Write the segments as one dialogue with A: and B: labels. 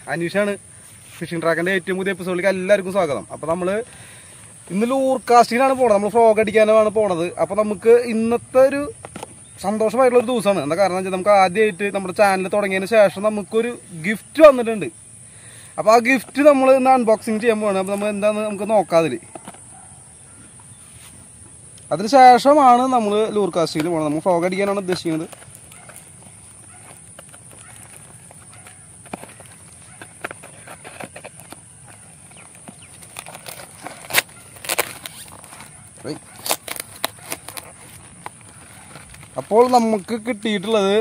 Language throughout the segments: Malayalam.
A: അനീഷാണ് ഫിഷിംഗ് ട്രാക്കിന്റെ ഏറ്റവും പുതിയ എപ്പിസോഡിലേക്ക് എല്ലാവർക്കും സ്വാഗതം അപ്പോൾ നമ്മൾ ഇന്ന് ലൂർ കാസ്റ്റിങ്ങിനാണ് പോണത് നമ്മൾ ഫ്രോഗ് അടിക്കാനാണ് പോണത് അപ്പോൾ നമുക്ക് ഇന്നത്തെ ഒരു സന്തോഷമായിട്ടുള്ള ഒരു ദിവസമാണ് എന്താ കാരണം വെച്ചാൽ നമുക്ക് ആദ്യമായിട്ട് നമ്മുടെ ചാനൽ തുടങ്ങിയതിന് ശേഷം നമുക്കൊരു ഗിഫ്റ്റ് വന്നിട്ടുണ്ട് അപ്പോൾ ആ ഗിഫ്റ്റ് നമ്മൾ ഇന്ന് അൺബോക്സിങ് ചെയ്യാൻ പോവാണ് അപ്പോൾ നമ്മൾ എന്താന്ന് നമുക്ക് നോക്കാം അതിൽ അതിന് ശേഷമാണ് നമ്മൾ ലൂർ കാസ്റ്റിങ്ങിൽ പോകണം നമ്മൾ ഫ്രോഗ് അടിക്കാനാണ് ഉദ്ദേശിക്കുന്നത് Right. അപ്പോൾ നമുക്ക് കിട്ടിയിട്ടുള്ളത്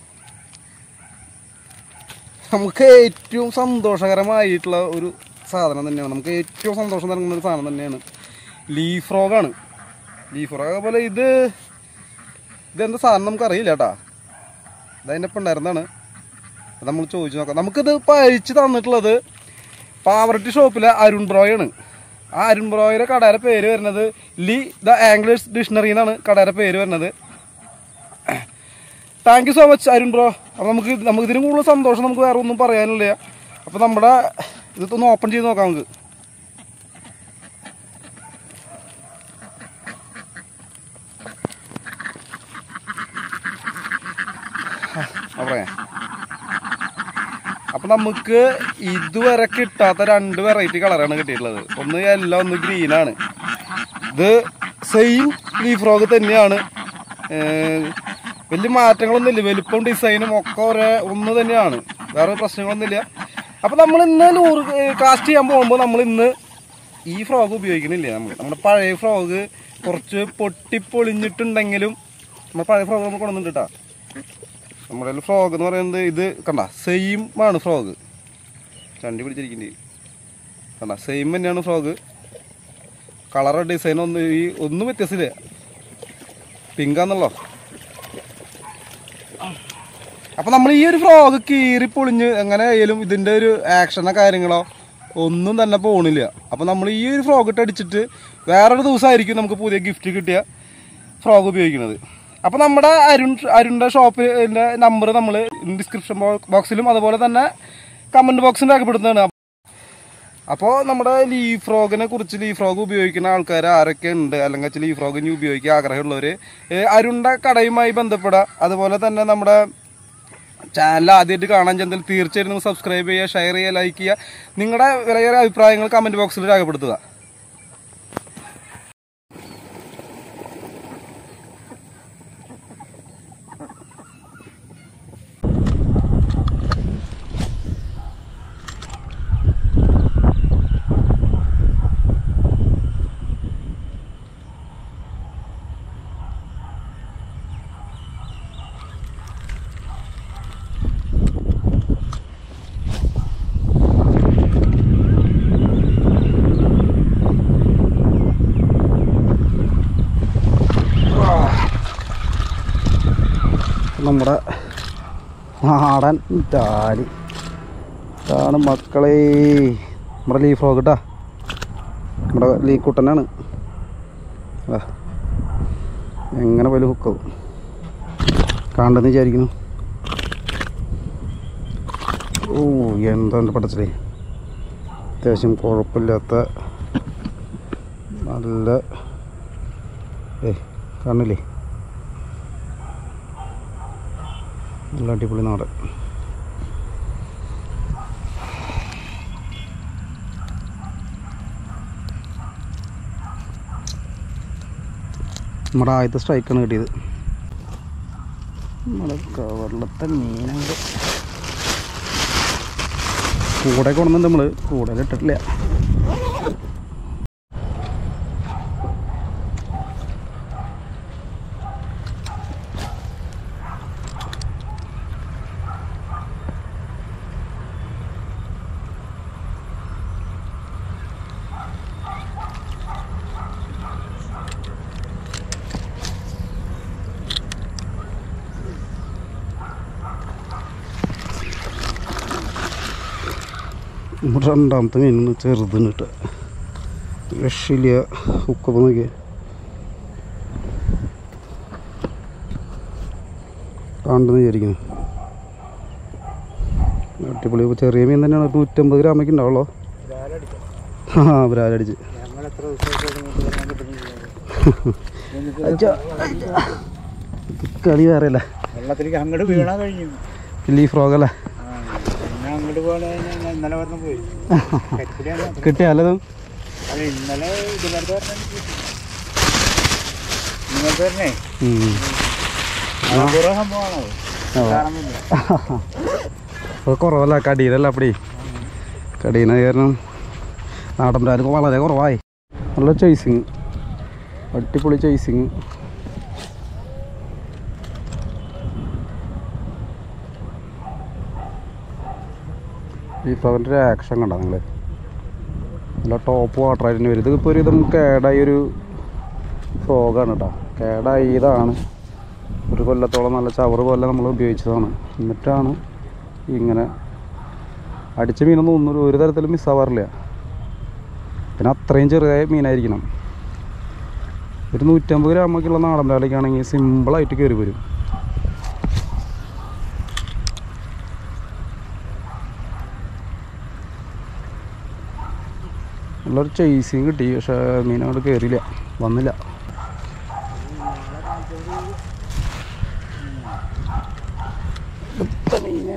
A: നമുക്ക് ഏറ്റവും സന്തോഷകരമായിട്ടുള്ള ഒരു സാധനം തന്നെയാണ് നമുക്ക് ഏറ്റവും സന്തോഷം നൽകുന്ന ഒരു സാധനം തന്നെയാണ് ലീഫ് ഫ്രോഗാണ് ലീഫ് ഫ്രോഗ് അതുപോലെ ഇത് ഇതെന്താ സാധനം നമുക്കറിയില്ല കേട്ടാ ഇതതിൻ്റെ ഒപ്പം ഉണ്ടായിരുന്നതാണ് അത് നമ്മൾ ചോദിച്ചു നോക്കാം നമുക്കിത് പഴിച്ച് തന്നിട്ടുള്ളത് പാവർട്ടി ഷോപ്പിലെ അരുൺ ബ്രോയാണ് ആ അരുൺ ബ്രോയുടെ കടയുടെ പേര് വരുന്നത് ലി ദ ആംഗ്ലേഴ്സ് ഡിക്ഷണറി എന്നാണ് കടയുടെ പേര് വരുന്നത് thank you so much Arun bro അപ്പോൾ നമുക്ക് നമുക്ക് ഇതിനും കൂടുതൽ സന്തോഷം നമുക്ക് വേറെ ഒന്നും പറയാനില്ല അപ്പോൾ നമ്മുടെ ഇതൊന്ന് ഓപ്പൺ ചെയ്ത് നോക്കാം നമുക്ക് അപ്പറേ അപ്പൊ നമുക്ക് ഇതുവരെ കിട്ടാത്ത രണ്ട് വെറൈറ്റി കളറാണ് കിട്ടിയിട്ടുള്ളത് ഒന്ന് യെല്ലോ ഒന്ന് ഗ്രീൻ ആണ് ഇത് സെയിം ലീഫ് ഫ്രോഗ് തന്നെയാണ് ഏർ വലിയ മാറ്റങ്ങളൊന്നുമില്ല വലിപ്പം ഡിസൈനും ഒക്കെ ഒരേ ഒന്ന് തന്നെയാണ് വേറെ പ്രശ്നങ്ങളൊന്നുമില്ല അപ്പൊ നമ്മൾ ഇന്ന് ലൂർ കാസ്റ്റ് ചെയ്യാൻ പോകുമ്പോൾ നമ്മൾ ഇന്ന് ഈ ഫ്രോഗ് ഉപയോഗിക്കണില്ല നമ്മൾ നമ്മുടെ പഴയ ഫ്രോഗ് കുറച്ച് പൊട്ടിപ്പൊളിഞ്ഞിട്ടുണ്ടെങ്കിലും നമ്മുടെ പഴയ ഫ്രോഗ് നമ്മൾ കൊണ്ടുവന്നിട്ട് കേട്ടോ നമ്മുടെ ഫ്രോഗ് എന്ന് പറയുന്നത് ഇത് കണ്ട സെയിം ആണ് ഫ്രോഗ് ചണ്ടി പിടിച്ചിരിക്കുന്നത് കണ്ട സെയിം തന്നെയാണ് ഫ്രോഗ് കളർ ഡിസൈൻ ഒന്നും ഈ ഒന്നും വ്യത്യാസമില്ല പിങ്കാന്നല്ലോ അപ്പൊ നമ്മൾ ഈ ഒരു ഫ്രോഗ് കീറി പൊളിഞ്ഞ് എങ്ങനെ ആയാലും ഇതിന്റെ ഒരു ആക്ഷനോ കാര്യങ്ങളോ ഒന്നും തന്നെ പോണില്ല അപ്പൊ നമ്മൾ ഈ ഒരു ഫ്രോഗ് ഇട്ട് അടിച്ചിട്ട് വേറൊരു ദിവസമായിരിക്കും നമുക്ക് പുതിയ ഗിഫ്റ്റ് കിട്ടിയ ഫ്രോഗ് ഉപയോഗിക്കുന്നത് അപ്പോൾ നമ്മുടെ അരുൺ അരുണിൻ്റെ ഷോപ്പിൻ്റെ നമ്പർ നമ്മൾ ഡിസ്ക്രിപ്ഷൻ ബോക്സിലും അതുപോലെ തന്നെ കമൻറ്റ് ബോക്സിൽ രേഖപ്പെടുത്തുന്നതാണ് അപ്പോൾ നമ്മുടെ ലീഫ് ഫ്രോഗിനെ കുറിച്ച് ലീഫ് ഫ്രോഗ് ഉപയോഗിക്കുന്ന ആൾക്കാർ ആരൊക്കെ ഉണ്ട് അല്ലെങ്കിൽ ലീഫ് ഫ്രോഗ് ഇനി ഉപയോഗിക്കാൻ ആഗ്രഹമുള്ളവർ അരുണിൻ്റെ കടയുമായി ബന്ധപ്പെടുക അതുപോലെ തന്നെ നമ്മുടെ ചാനൽ ആദ്യമായിട്ട് കാണാൻ ചെന്നാൽ തീർച്ചയായിട്ടും നിങ്ങൾ സബ്സ്ക്രൈബ് ചെയ്യുക ഷെയർ ചെയ്യുക ലൈക്ക് ചെയ്യുക നിങ്ങളുടെ വിലയേറെ അഭിപ്രായങ്ങൾ കമൻറ്റ് ബോക്സിൽ രേഖപ്പെടുത്തുക നമ്മുടെ നാടൻ ഡാലി ഇതാണ് മക്കളെ നമ്മുടെ ലീഫ് ഫ്രോഗ് കേട്ടാ നമ്മുടെ ലീ കുട്ടനാണ് അതാ എങ്ങനെ പോലും ഹുക്കാവും കാണണ്ടെന്ന് വിചാരിക്കുന്നു ഓ എന്താ എൻ്റെ പടച്ചിലേ അത്യാവശ്യം കുഴപ്പമില്ലാത്ത നല്ല ഏ കാണില്ലേ നല്ല അടിപൊളി നാടൻ നമ്മുടെ ആദ്യത്തെ സ്ട്രൈക്കാണ് കിട്ടിയത് നമ്മുടെ കവറിലത്തെ മീനുണ്ട് കൂടെ കൊണ്ടുവന്നിട്ട് നമ്മൾ കൂടെ ഇട്ടിട്ടില്ല നമ്മുടെ രണ്ടാമത്തെ മീനാണ് ചെറുതിന് ഇട്ട് രക്ഷയില്ല ഉക്കൊക്കെ നോക്കിയ കാണുന്നു വിചാരിക്കുന്നു അടിപൊളി ചെറിയ മീൻ തന്നെയാണ് ഒരു നൂറ്റമ്പത് ഗ്രാമൊക്കെ ഉണ്ടാവുള്ളൂ ആ ബ്രാലടിച്ച്
B: ഞങ്ങൾ എത്ര ദിവസമായിട്ട് കിട്ടുന്നില്ല
A: കളി വേറെ അല്ലേ
B: വെള്ളത്തിലേക്ക് അങ്ങോട്ട് വീണാ കഴിഞ്ഞു
A: ലീ ഫ്രോഗ് അല്ലേ
B: ആ, പിന്നെ അങ്ങോട്ട് പോലെ ഞാൻ ഇന്നലെ പറഞ്ഞ പോയി കരിപ്പിലാണ് അത്.
A: കിട്ടിയാലതും
B: അത് ഇന്നലെ ഇതിനടുത്ത് പറഞ്ഞ നിങ്ങൾക്ക് പറഞ്ഞേ അപൂർവ സംഭവമാണോ കാണുന്നില്ല
A: അത് കുറവല്ല കടീലല്ല അപ്പടി കടീന കാരണം നാടൻ ബ്രാല് വളരെ കുറവായി നല്ല ചേസിങ് അടിപൊളി ചേസിങ് ഈ ഫ്ലവറിൻ്റെ ഒരു ആക്ഷൻ കണ്ടോ നിങ്ങൾ നല്ല ടോപ്പ് വാട്ടർ ആയിട്ട് വരും ഇതിപ്പോൾ ഒരു ഇതും കേടായി ഒരു ഫ്രോഗാണ് കേട്ടോ കേടായതാണ് ഒരു കൊല്ലത്തോളം നല്ല ചവർ പോലെ നമ്മൾ ഉപയോഗിച്ചതാണ് എന്നിട്ടാണ് ഇങ്ങനെ അടിച്ച മീനൊന്നും ഒന്നും ഒരു തരത്തിലും മിസ്സാവാറില്ല പിന്നെ അത്രയും ചെറിയ മീനായിരിക്കണം ഒരു നൂറ്റമ്പത് ഗ്രാമൊക്കെയുള്ള നാടൻ വേലയ്ക്കാണെങ്കിൽ സിമ്പിളായിട്ട് കയറി വരും നല്ലൊരു ചേസിങ് കിട്ടി പക്ഷേ മീൻ അങ്ങോട്ട് കയറിയില്ല വന്നില്ല എടുത്ത മീന്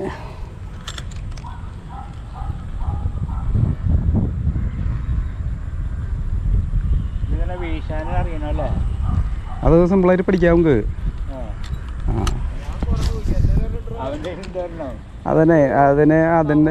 B: ഇതിങ്ങനെ വീശാനും അറിയണല്ലേ
A: അത് സിമ്പിളായിട്ട് പഠിക്കാം നമുക്ക്
B: ആ.
A: ആ
B: അവൻ്റെ ഉണ്ടായിരുന്നോ
A: അതന്നെ അതിന് അതിൻ്റെ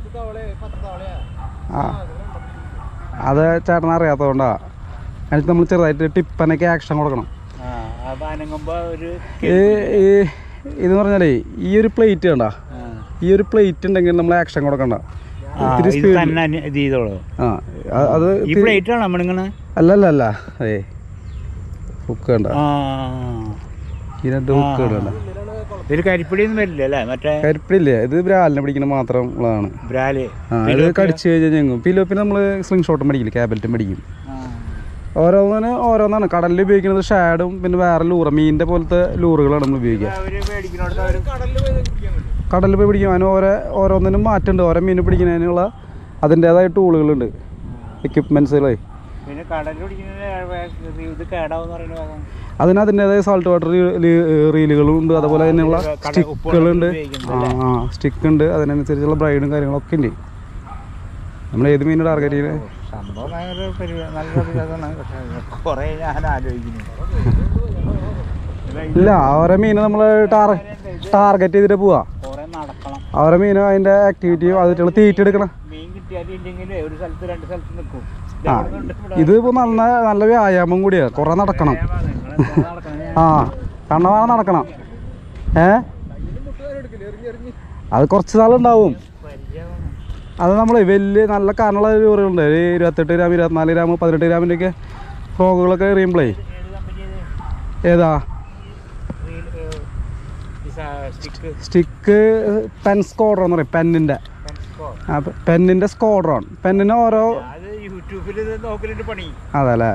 A: ആ അത് ചേട്ടൻ അറിയാത്തതുകൊണ്ടാ അതിന് നമ്മൾ ചെറുതായിട്ട് ടിപ്പനൊക്കെ ആക്ഷൻ കൊടുക്കണം
B: ആ അപ്പൊ അനങ്ങുമ്പോ ഒരു
A: ഈ ഈ ഇതെന്ന് പറഞ്ഞാലേ ഈ ഒരു പ്ലേറ്റ് കണ്ട
B: ആ.
A: ഈ ഒരു പ്ലേറ്റ് ഉണ്ടെങ്കിൽ നമ്മൾ ആക്ഷൻ കൊടുക്കണ്ട
B: ആ,
A: ഇത്തിരി
B: ഇത്
A: speed-
B: തന്നെ അനി- ഇത് ചെയ്തോളൂ
A: ആ അ- അത്
B: ഈ
A: ഇത്തിരി-
B: പ്ലേറ്റ് ആണ് നമ്മളിങ്ങനെ
A: അല്ല അല്ല അല്ല അതെ ഹുക്ക് കണ്ട
B: ആ
A: ഈ രണ്ട് ഹുക്ക് കണ്ട
B: ഇതിൽ കരിപ്പിടിയൊന്നും വരില്ല അല്ലേ മറ്റേ
A: കരിപ്പിടില്ലേ ഇത് ബ്രാലിനെ പിടിക്കുന്ന മാത്രം ഉള്ളതാണ്
B: ബ്രാല്
A: ആ ഇത് കടിച്ചു കഴിഞ്ഞാൽ ഞങ്ങും പിലോപ്പിന് നമ്മൾ സ്ലിംഗ് ഷോട്ടും മേടിക്കില്ല ക്യാബലറ്റും മേടിക്കും
B: ആ.
A: ഓരോന്നിന് ഓരോന്നാണ് കടലിൽ ഉപയോഗിക്കുന്നത് ഷാഡും പിന്നെ വേറെ ലൂറ മീനിന്റെ പോലത്തെ ലൂറുകളാണ് നമ്മൾ ഉപയോഗിക്കുക
B: അവര് മേടിക്കണോടത്ത് അവര്
A: കടലിൽ പോയി പിടിക്കും അതിന് ഓരോ ഓരോന്നിനും മാറ്റമുണ്ട് ഓരോ മീൻ പിടിക്കുന്നതിനുള്ള അതിൻ്റെതായ ടൂളുകളുണ്ട് എക്യുപ്മെൻസുകളെ
B: പിന്നെ കടലിൽ പിടിക്കുന്ന ഇത് കേടാവെന്ന് പറയുന്ന ഭാഗം
A: അതിന് അതിൻ്റെതായ സാൾട്ട് വാട്ടർ റീലുകളും ഉണ്ട് അതുപോലെ തന്നെയുള്ള
B: കട-
A: സ്റ്റിക്കുകളുണ്ട്
B: ഉപ്പുവെള്ളം
A: ആ ആ സ്റ്റിക്ക് ഉണ്ട് അതിനനുസരിച്ചുള്ള ബ്രൈഡും കാര്യങ്ങളൊക്കെ ഉണ്ട് നമ്മൾ ഏത് മീൻ ടാർഗറ്റ് ചെയ്യുന്നത്
B: സംഭവം ഭയങ്കര പരിപാടി നല്ല പരിപാടിയാണ് പക്ഷേ കുറേ ഞാൻ ആലോചിക്കുന്നു
A: ഇല്ല അവരെ മീൻ നമ്മൾ ടാർ ടാർഗറ്റ് ചെയ്തിട്ട് പോവാ
B: കുറേ നടക്കണം
A: അവരെ മീനും അതിൻ്റെ ആക്ടിവിറ്റിയും അതിട്ടുള്ള തീറ്റ എടുക്കണം
B: മീൻ കിട്ടിയാലും ഇല്ലെങ്കിൽ ഒരു സ്ഥലത്ത് രണ്ട് സ്ഥലത്ത് നിൽക്കും
A: ആ ഇത് ഇപ്പോൾ നല്ല നല്ല വ്യായാമം കൂടിയാ കുറേ നടക്കണം ആ കണ്ണവാണ് നടക്കണം ഏ അത് കുറച്ച് നാളുണ്ടാവും അത് നമ്മൾ വലിയ നല്ല കാരണമുള്ള ലോറികളുണ്ട് ഒരു ഇരുപത്തെട്ട് ഗ്രാം ഇരുപത്തിനാല് ഗ്രാം പതിനെട്ട് ഗ്രാമിൻ്റെ ഒക്കെ ഫ്രോഗുകളൊക്കെ എറിയുമ്പോഴേ ഏതാ
B: സ്റ്റിക്ക്
A: സ്റ്റിക്ക് പെൻ സ്കോഡ്രോൺ എന്ന് പറയും പെന്നിൻ്റെ ആ പെന്നിൻ്റെ സ്കോഡ്രോൺ പെന്നിന് ഓരോ
B: അത് യൂട്യൂബിൽ ഇത് നോക്കലുണ്ട് പണി
A: അതല്ലേ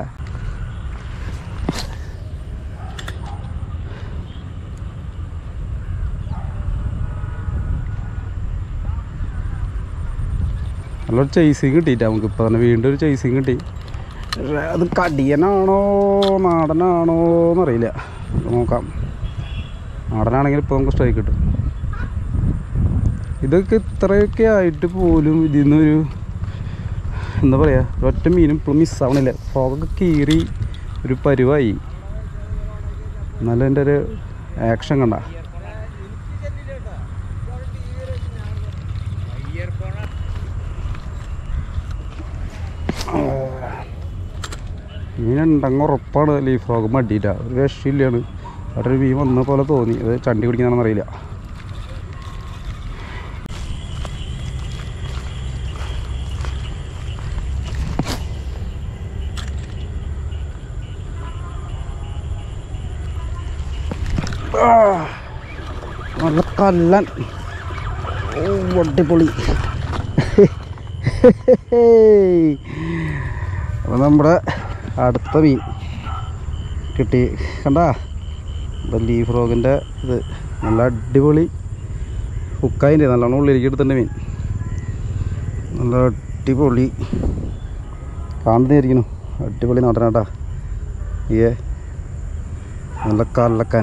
A: നല്ലൊരു ചേസിങ് കിട്ടിയിട്ടാ നമുക്ക് ഇപ്പം തന്നെ വീണ്ടും ഒരു ചേസിങ് കിട്ടി പക്ഷേ അത് കടിയനാണോ നാടനാണോ എന്നറിയില്ല നമുക്ക് നോക്കാം നാടനാണെങ്കിൽ ഇപ്പോൾ നമുക്ക് സ്ട്രൈക്ക് കിട്ടും ഇതൊക്കെ ഇത്രയൊക്കെ ആയിട്ട് പോലും ഇതിൽ നിന്നൊരു എന്താ പറയുക ഒറ്റ മീനും ഇപ്പോഴും മിസ്സാവണില്ല ഫ്രോഗൊക്കെ കീറി ഒരു പരുവായി എന്നാലും എൻ്റെ ഒരു ആക്ഷൻ കണ്ട മീനുണ്ടെങ്കിൽ ഉറപ്പാണ് ലീഫ് ഫ്രോഗ് മടിയില്ല ഒരു രക്ഷയില്ലാണ് അവിടെ ഒരു മീൻ വന്ന പോലെ തോന്നി അത് ചണ്ടി പിടിക്കുന്നതാണെന്ന് അറിയില്ല ആ, നല്ല കല്ലൻ ഓ അടിപൊളി അപ്പോൾ നമ്മുടെ അടുത്ത മീൻ കിട്ടി കണ്ടാ ലീഫ് ഫ്രോഗിൻ്റെ ഇത് നല്ല അടിപൊളി ഹുക്കായിൻ്റെ നല്ലോണം ഉള്ളിലേക്ക് എടുത്തിട്ടുണ്ട് മീൻ നല്ല അടിപൊളി കാണുന്നതായിരിക്കുന്നു അടിപൊളി നാട്ടനാട്ടാ ഏ നല്ല കല്ലക്കാൻ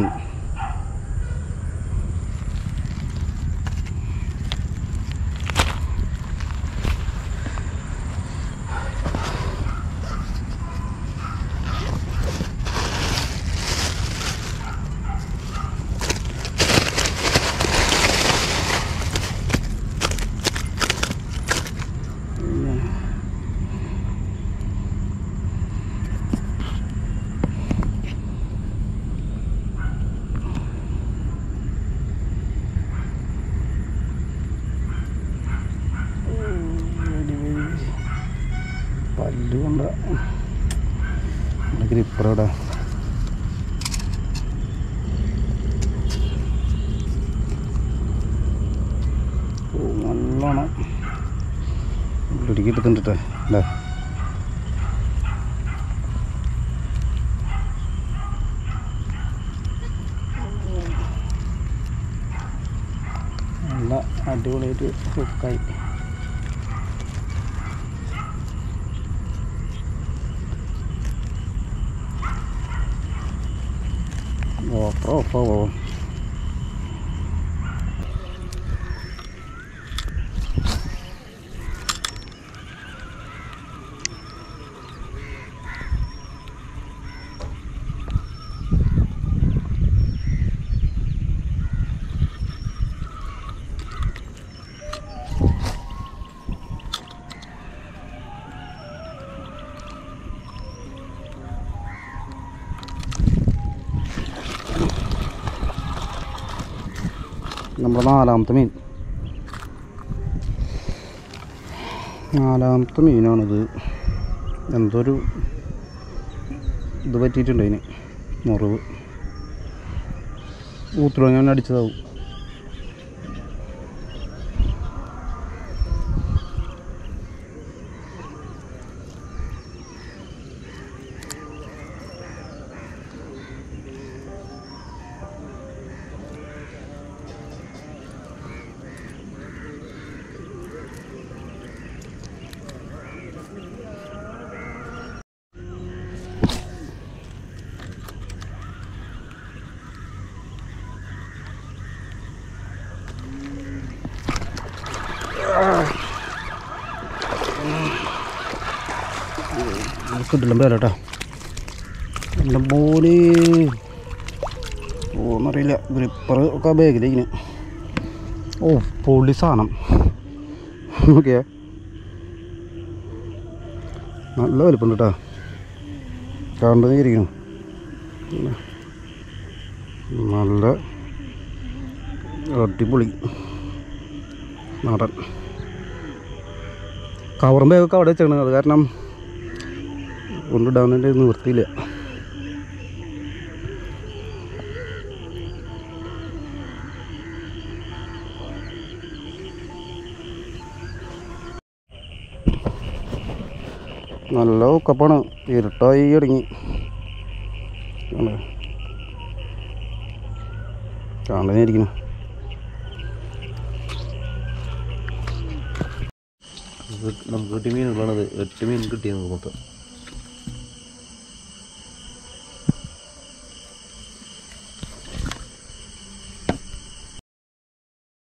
A: പല്ല് കൊണ്ട ഗ്രിപ്പറോടെ ഓ നല്ലോണം ഉള്ളിലേക്ക് എടുത്തിട്ടുണ്ട് അല്ലേ നല്ല അടിപൊളിയായിട്ട് കുക്കായി ഓഫ് ഓഫ് ഓ നമ്മുടെ നാലാമത്തെ മീൻ നാലാമത്തെ മീനാണിത് എന്തൊരു ഇത് പറ്റിയിട്ടുണ്ട് അതിന് മുറിവ് ഊത്തിലോ ഞാൻ അടിച്ചതാവും കിട്ടില്ല പേരട്ടോ എൻ്റെ മോന് ഓന്നറിയില്ല ഗ്രിപ്പർ ഒക്കെ ബാഗിലിരിക്കുന്നു ഓ പൊളി സാധനം ഓക്കെ നല്ല വലിപ്പമുണ്ട് കേട്ടോ കണ്ടു ഇരിക്കുന്നു നല്ല അടിപൊളി നാടൻ കവറും ബാഗൊക്കെ അവിടെ വെച്ചാണ് അത് കാരണം കൊണ്ടിടാൻ വേണ്ടി നിവൃത്തിയില്ല നല്ല ഉക്കപ്പാണ് ഇരുട്ടായി തുടങ്ങി കാണാനിരിക്കുന്നു
C: നമുക്ക് കിട്ടിയ മീനുകളാണത് എട്ട് മീൻ കിട്ടിയത് നമുക്ക് മൊത്തം